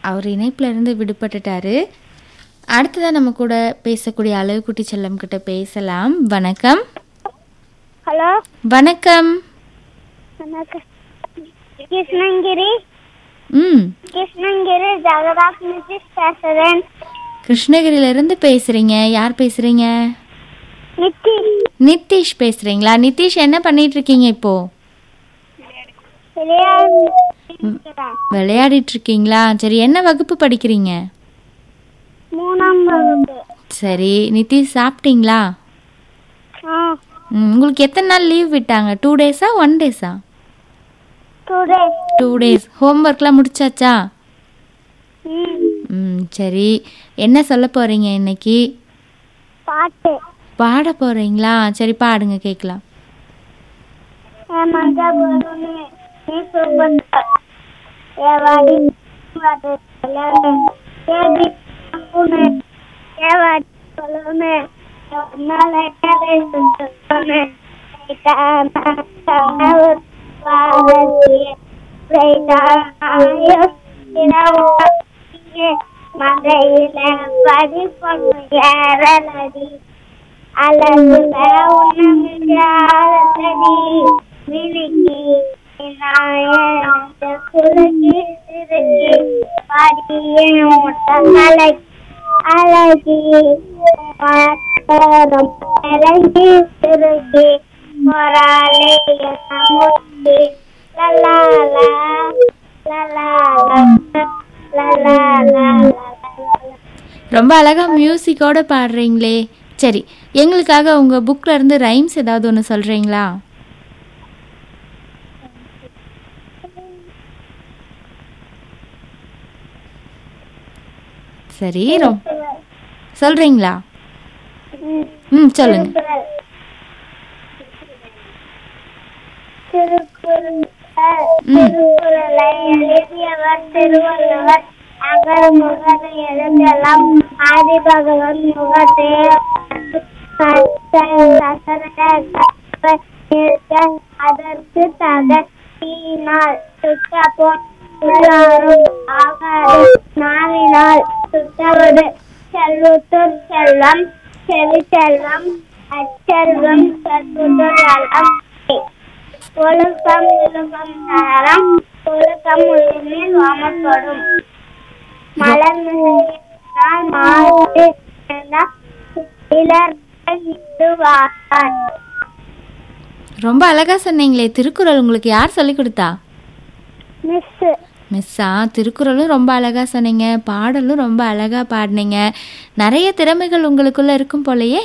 அவர் இணைப்புல இருந்து விடுபட்டுட்டாரு அடுத்ததான் நம்ம கூட பேசக்கூடிய அழகுக்குட்டி செல்லம் கிட்ட பேசலாம் வணக்கம் ஹலோ வணக்கம் வணக்கம் கிருஷ்ணகிரி ம் கிருஷ்ணகிரி ஜெகதாப் நிதிஷ் பேசுறேன் கிருஷ்ணகிரியில இருந்து பேசுறீங்க யார் பேசுறீங்க நித்திஷ் நிதிஷ் பேசுறீங்களா நிதிஷ் என்ன பண்ணிட்டு இருக்கீங்க இப்போ விளையாடு விளையாடிட்டு இருக்கீங்களா சரி என்ன வகுப்பு படிக்கிறீங்க மூணாம் வகுப்பு சரி நிதிஷ் சாப்பிட்டீங்களா ஆ ம், உங்களுக்கு எத்தனை நாள் லீவ் விட்டாங்க டூ டேஸா ஒன் டேஸா டுடே டூ டேஸ் ஹோம்ஒர்க்லாம் முடிச்சாச்சா ம் ம் சரி என்ன சொல்ல போறீங்க இன்னைக்கு பாட்டு பாட போறீங்களா சரி பாடுங்க கேட்கலாம் ஏமாந்தா போதுமே நீ சூப்பர் ஏவாடி வாடு கல்யாண ஏடி புனே ஏவாடி சொல்லுமே நாளை கதை சுத்தமே கனவு வாழத்திய மதையில படி பொண்ணு ஏறலடி அழகுல உன்னமில்லாதடி மினுக்கி நாயனத்தை குலுக்கி திருக்கி படிய முட்டங்களை அழகி பாத்தரம் இறங்கி திருக்கி பொறாளைய சமுத்தி லலாலா லலாலா லலாலா ரொம்ப அழகா மியூசிக்கோட பாடுறீங்களே சரி எங்களுக்காக உங்க புக்ல இருந்து ரைம்ஸ் ஏதாவது ஒன்று சொல்றீங்களா சரி ரொ- சொல்றீங்களா ம் சொல்லுங்க திருக்குறள் திருக்குறளை எழுதியவர் திருவள்ளுவர் அகர முகர எழுதலாம் ஆதி பகவன் முகத்தே அதற்கு தகத்தினால் சுட்டபோன் உள்ளாரும் ஆகாது நாவினால் சுட்டவது செல்வத்தூர் செல்வம் செவி செல்வம் அச்செல்வம் சத்துதலம் ஒழுக்கம் இழுக்கம் தரம் ஒழுக்கம் உள்ளில் வாமப்படும் மலர் மிகையினால் மாறு இளர் இதுவாகார் ரொம்ப அழகா சொன்னீங்களே திருக்குறள் உங்களுக்கு யார் சொல்லி கொடுத்தா மிஸ் மிஸ்ஸா திருக்குறளும் ரொம்ப அழகா சொன்னீங்க பாடலும் ரொம்ப அழகா பாடினீங்க நிறைய திறமைகள் உங்களுக்குள்ள இருக்கும் போலயே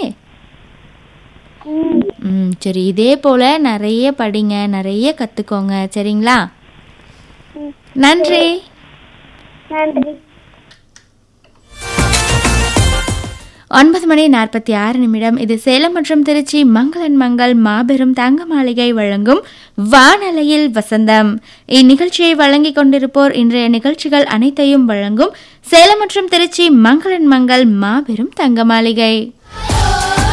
ம் சரி இதே போல நிறைய படிங்க நிறைய கத்துக்கோங்க சரிங்களா நன்றி நன்றி ஒன்பது மணி நாற்பத்தி ஆறு நிமிடம் இது சேலம் மற்றும் திருச்சி மங்களன் மங்கள் மாபெரும் தங்க மாளிகை வழங்கும் வானலையில் வசந்தம் இந்நிகழ்ச்சியை வழங்கிக் கொண்டிருப்போர் இன்றைய நிகழ்ச்சிகள் அனைத்தையும் வழங்கும் சேலம் மற்றும் திருச்சி மங்களன் மங்கள் மாபெரும் தங்க மாளிகை